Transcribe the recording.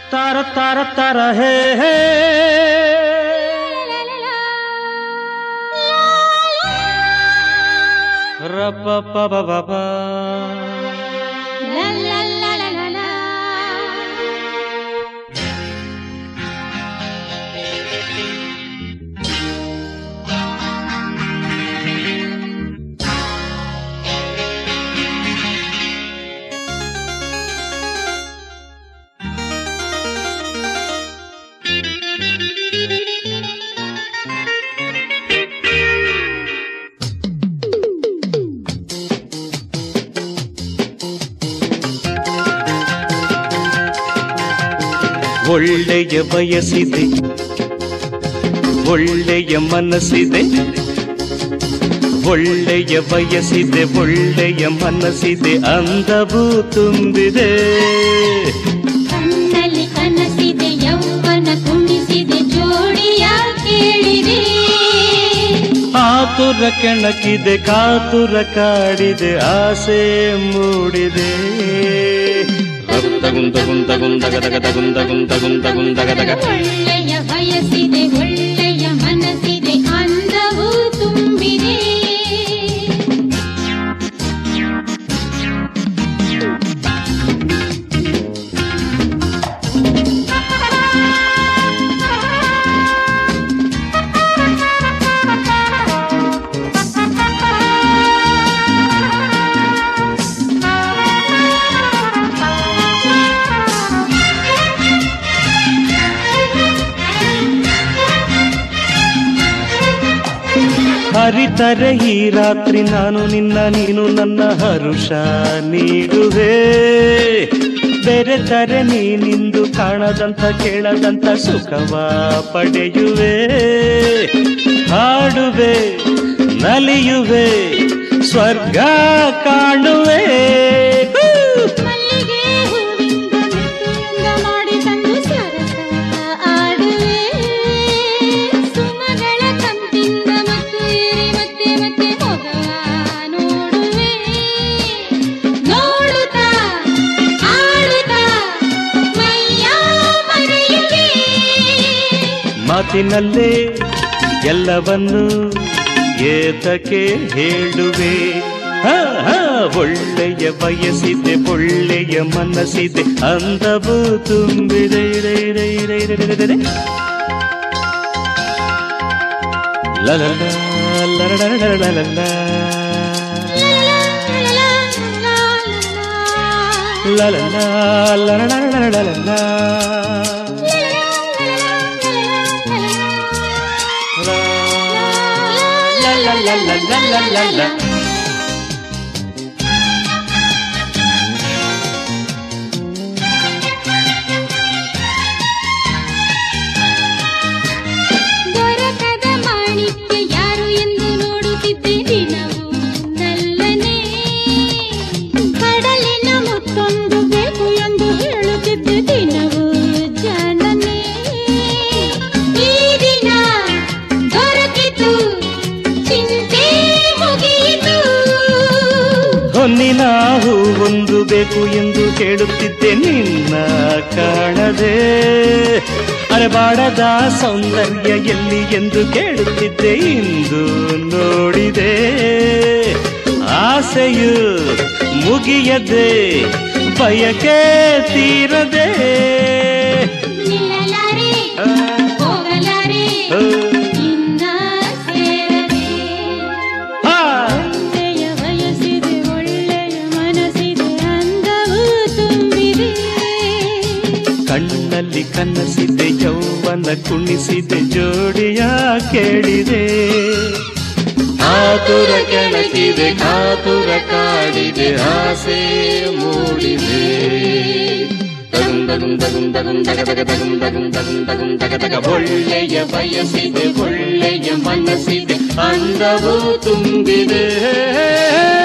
ತಾರ ತಾರ ತಾರ ಹೇ ಹೇ ರಪ ಪ ಬ ಬ ಬ. ಒಳ್ಳೆಯ ಬಯಸಿದೆ ಒಳ್ಳೆಯ ಮನಸ್ಸಿದೆ ಒಳ್ಳೆಯ ಬಯಸಿದೆ ಒಳ್ಳೆಯ ಮನಸ್ಸಿದೆ ಅಂದವೂ ತುಂಬಿದೆ ಕಣ್ಣಲ್ಲಿ ಕನಸಿದೆ ಯೌವನ ಕುಣಿಸಿದೆ ಜೋಡಿಯ ಕೇಳಿದೆ ಆತುರ ಕೆಣಕಿದೆ ಕಾತುರ ಕಾಡಿದೆ ಆಸೆ ಮೂಡಿದೆ ಗುಂದ ಗುಂದ ಗುಂದ ಗದಗ ಗುಂದ ಗುಂದ ಗುಂದ ಗುಂದ ಗದಗ ಒಳ್ಳೆಯ ಬಯಸಿದೆ ಒಳ್ಳೆಯ ಮನಸ್ಸಿದೆ ಅಂದವೂ ತುಂಬಿದೆ ಹರಿತರೆ ಈ ರಾತ್ರಿ ನಾನು ನಿನ್ನ ನೀನು ನನ್ನ ಹರುಷ ನೀಡುವೆ ಬೆರೆತರೆ ನೀನಿಂದು ಕಾಣದಂತ ಕೇಳದಂತ ಸುಖವ ಪಡೆಯುವೆ ಹಾಡುವೆ ನಲಿಯುವೆ ಸ್ವರ್ಗ ಕಾಣುವೆ ಹೂ! ಮಲ್ಲಿಗೆ ಹೂವಿಂದ ಮೆತ್ತುಂದ ಮಾಡಿ ತಂದು ಸರಸ ಆಡುವೆ ಸುಮಗಳ ಕಂತಿಂದ ಮತ್ತು ಏರಿ ಮತ್ತೆ ಮತ್ತೆ ಮೊಗವ ನೋಡುವೆ ನೋಡುತ್ತಾ ಆಡುತ್ತಾ ಮೈಯ ಮರೆಯುವೆ ಮಾತಿನಲ್ಲೇ ಎಲ್ಲವನ್ನು ಏತಕ್ಕೆ ಹೇಳುವೆ ಹ, ಹ, ಒಳ್ಳೆಯ ಬಯಸಿದೆ ಒಳ್ಳೆಯ ಮನಸ್ಸಿದೆ ಅಂದವು ತುಂಬಿದೆ ರೈ, ರೈ, ರೈ, ರೈ, ರೈ, ರೈ, ರೈ. ಲಲಲ, ಲರಡರಡರಡಲ. ಲಲಲ, ಲರಡರಡರಡಲ. ಲ, ಲ, ಲ, ಲ, ಲ, ಲ, ಲ, ಲ. ದೊರಕದ ಮಾಣಿಕ್ಯ ಯಾರು ಎಂದು ನೋಡುತ್ತಿದ್ದೆ ದಿನವು ನಲ್ಲನೆ ಕಡಲಿನ ಮುತ್ತೊಂದು ಬೇಕು ಎಂದು ಹೇಳುತ್ತಿದ್ದೆ ದಿನವು ಜಾಣನೆ ಈ ದಿನ ದೊರಕಿತು ಚಿಂತೆ ಮುಗಿಯಿತು ಹೊನ್ನಿನ ಹೂವೊಂದು ಬೇಕು ಎಂದು ಕೇಳುತ್ತಿದ್ದೆ ನಿನ್ನ ಕಾಣದೆ ಅರಬಾಡದ ಸೌಂದರ್ಯ ಎಲ್ಲಿ ಎಂದು ಕೇಳುತ್ತಿದ್ದೆ ಇಂದು ನೋಡಿದೆ ಆಸೆಯು ಮುಗಿಯದೆ ಬಯಕೆ ತೀರದೆ ನಿಲ್ಲಲಾರೆ ಆ, ಹೋಗಲಾರೆ ಆ, ಇನ್ನ ಸೇರದೆ ಆ. ಒಳ್ಳೆಯ ಬಯಸಿದೆ ಒಳ್ಳೆಯ ಮನಸ್ಸಿದೆ ಅಂದವೂ ತುಂಬಿದೆ ಕಣ್ಣಲ್ಲಿ ಕನಸಿದೆ ಯೌವನ ಕುಣಿಸಿದೆ ಜೋಡಿಯ ಕೇಳಿದೆ ಆತುರ ಕೆಣಕಿದೆ ಕಾತುರ ಕಾಡಿದೆ ಆಸೆ ಮೂಡಿದೆ ತಗುಂದಗುಂ ತಗುಂ ತಗುಂ ತಗ ತಗ ತಗುಂ ತಗುಂ ತಗುಂ ತಗುಂ ತಗ ತಗ ಒಳ್ಳೆಯ ಬಯಸಿದೆ ಒಳ್ಳೆಯ ಮನಸ್ಸಿದೆ ಅಂದವೂ ತುಂಬಿದೆ